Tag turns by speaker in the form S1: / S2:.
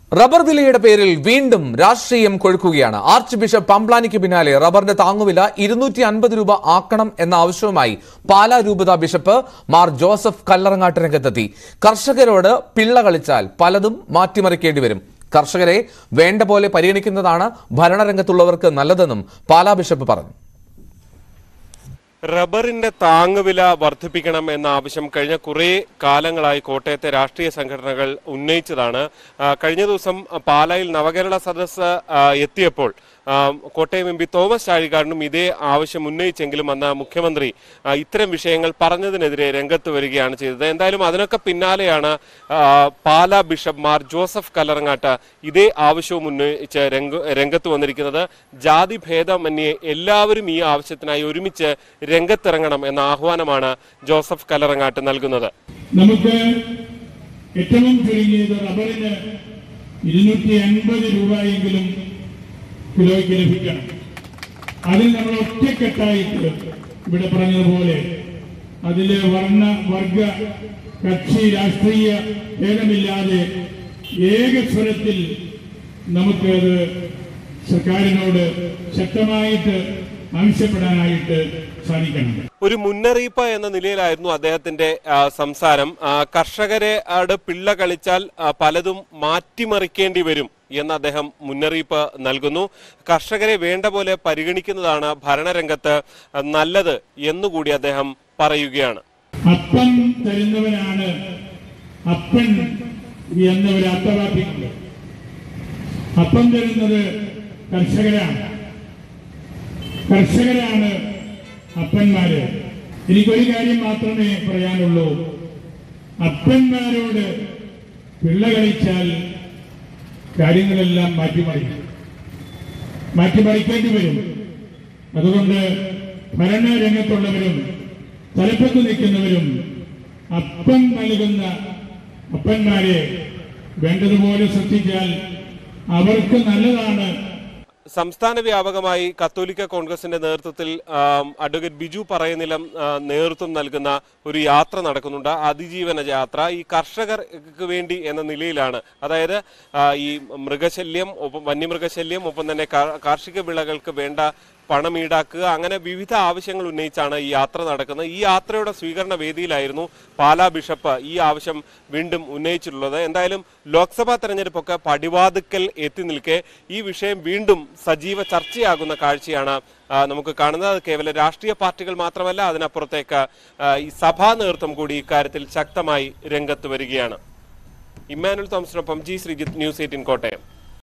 S1: rubber വിലയുടെ പേരിൽ വീണ്ടും രാഷ്ട്രീയം കൊഴുക്കുകയാണ് ആർച്ച് ബിഷപ്പ് പംപ്ലാനിക്ക് പിന്നാലെ റബ്ബറിന്റെ താങ്ങുവില ഇരുന്നൂറ്റി അൻപത് രൂപ ആക്കണം എന്ന ആവശ്യവുമായി പാലാ രൂപത ബിഷപ്പ് മാർ ജോസഫ് കല്ലറങ്ങാട്ട് രംഗത്തെത്തി കർഷകരോട് പിള്ള കളിച്ചാൽ പലതും മാറ്റിമറിക്കേണ്ടി വരും കർഷകരെ വേണ്ട പോലെ പരിഗണിക്കുന്നതാണ് ഭരണരംഗത്തുള്ളവർക്ക് നല്ലതെന്നും പാലാ ബിഷപ്പ് പറഞ്ഞു
S2: റബ്ബറിന്റെ താങ്ങുവില വർദ്ധിപ്പിക്കണം എന്ന ആവശ്യം കഴിഞ്ഞ കുറേ കാലങ്ങളായി കോട്ടയത്തെ രാഷ്ട്രീയ സംഘടനകൾ ഉന്നയിച്ചതാണ് ആ, കഴിഞ്ഞ ദിവസം പാലായിൽ നവകേരള സദസ്സ് ആ, എത്തിയപ്പോൾ ആ, കോട്ടയം എം പി തോമസ് ചാഴിക്കാടിനും ഇതേ ആവശ്യം ഉന്നയിച്ചെങ്കിലും അന്ന് മുഖ്യമന്ത്രി ആ, ഇത്തരം വിഷയങ്ങൾ പറഞ്ഞതിനെതിരെ രംഗത്ത് വരികയാണ് ചെയ്തത് എന്തായാലും അതിനൊക്കെ പിന്നാലെയാണ് ആ, പാലാ ബിഷപ്പ് മാർ ജോസഫ് കല്ലറങ്ങാട്ട് ഇതേ ആവശ്യവും ഉന്നയിച്ച് രംഗ രംഗത്ത് വന്നിരിക്കുന്നത് ജാതി ഭേദമന്യേ എല്ലാവരും ഈ ആവശ്യത്തിനായി ഒരുമിച്ച് രംഗത്തിറങ്ങണം എന്ന ആഹ്വാനമാണ് ജോസഫ് കല്ലറങ്ങാട്ട് നൽകുന്നത്
S3: നമുക്ക് ഏറ്റവും ചുരുങ്ങിയത് റബ്ബറിന് ഇരുന്നൂറ്റി അൻപത് രൂപയെങ്കിലും കിലോയ്ക്ക് ലഭിക്കണം അതിൽ നമ്മൾ ഒറ്റക്കെട്ടായിട്ട് ഇവിടെ പറഞ്ഞതുപോലെ അതിൽ വർണ്ണ വർഗ കക്ഷി രാഷ്ട്രീയ ഭേദമില്ലാതെ ഏകസ്വരത്തിൽ നമുക്കത് സർക്കാരിനോട് ശക്തമായിട്ട് ആവശ്യപ്പെടാനായിട്ട് സാധിക്കണം
S2: ഒരു മുന്നറിയിപ്പ് എന്ന നിലയിലായിരുന്നു അദ്ദേഹത്തിന്റെ ആ, സംസാരം ആ, കർഷകരെ ആട് പിള്ള കളിച്ചാൽ ആ, പലതും മാറ്റിമറിക്കേണ്ടി വരും എന്ന് അദ്ദേഹം മുന്നറിയിപ്പ് നൽകുന്നു കർഷകരെ വേണ്ട പോലെ പരിഗണിക്കുന്നതാണ് ഭരണരംഗത്ത് നല്ലത് എന്നുകൂടി അദ്ദേഹം പറയുകയാണ്
S3: അപ്പൻ തരുന്നവനാണ് അപ്പൻ എന്ന ഒരു അർത്ഥവാക്യമുണ്ട് അപ്പം തരുന്നത് കർഷകരാണ് കർഷകരാണ് അപ്പന്മാര് എനിക്കൊരു കാര്യം മാത്രമേ പറയാനുള്ളൂ അപ്പന്മാരോട് പിള്ള കളിച്ചാൽ കാര്യങ്ങളെല്ലാം മാറ്റിമറിക്കും മാറ്റിമറിക്കേണ്ടി വരും അതുകൊണ്ട് ഭരണരംഗത്തുള്ളവരും തലപ്പത്ത് നിൽക്കുന്നവരും അപ്പം നൽകുന്ന അപ്പന്മാരെ വേണ്ടതുപോലെ ശ്രദ്ധിച്ചാൽ അവർക്ക് നല്ലതാണ്
S2: സംസ്ഥാന വ്യാപകമായി കത്തോലിക്ക കോൺഗ്രസിന്റെ നേതൃത്വത്തിൽ ആം, അഡ്വക്കേറ്റ് ബിജു പറയുന്നിലം ആ, നേതൃത്വം നൽകുന്ന ഒരു യാത്ര നടക്കുന്നുണ്ട് അതിജീവന യാത്ര ഈ കർഷകർക്ക് വേണ്ടി എന്ന നിലയിലാണ് അതായത് ആ, ഈ മൃഗശല്യം ഒപ്പം വന്യമൃഗശല്യം ഒപ്പം തന്നെ കാ- കാർഷിക വിളകൾക്ക് വേണ്ട പണം ഈടാക്കുക അങ്ങനെ വിവിധ ആവശ്യങ്ങൾ ഉന്നയിച്ചാണ് ഈ യാത്ര നടക്കുന്നത് ഈ യാത്രയുടെ സ്വീകരണ വേദിയിലായിരുന്നു പാലാ ബിഷപ്പ് ഈ ആവശ്യം വീണ്ടും ഉന്നയിച്ചിട്ടുള്ളത് എന്തായാലും ലോക്സഭാ തെരഞ്ഞെടുപ്പൊക്കെ പടിവാതുക്കൽ എത്തി നിൽക്കെ ഈ വിഷയം വീണ്ടും സജീവ ചർച്ചയാകുന്ന കാഴ്ചയാണ് ആ, നമുക്ക് കാണുന്നത് അത് കേവലം രാഷ്ട്രീയ പാർട്ടികൾ മാത്രമല്ല അതിനപ്പുറത്തേക്ക് ആ, ഈ സഭാ നേതൃത്വം കൂടി ഇക്കാര്യത്തിൽ ശക്തമായി രംഗത്ത് വരികയാണ് ഇമ്മാനുൽ തോമസിനൊപ്പം G Sreejith news eighteen Kottayam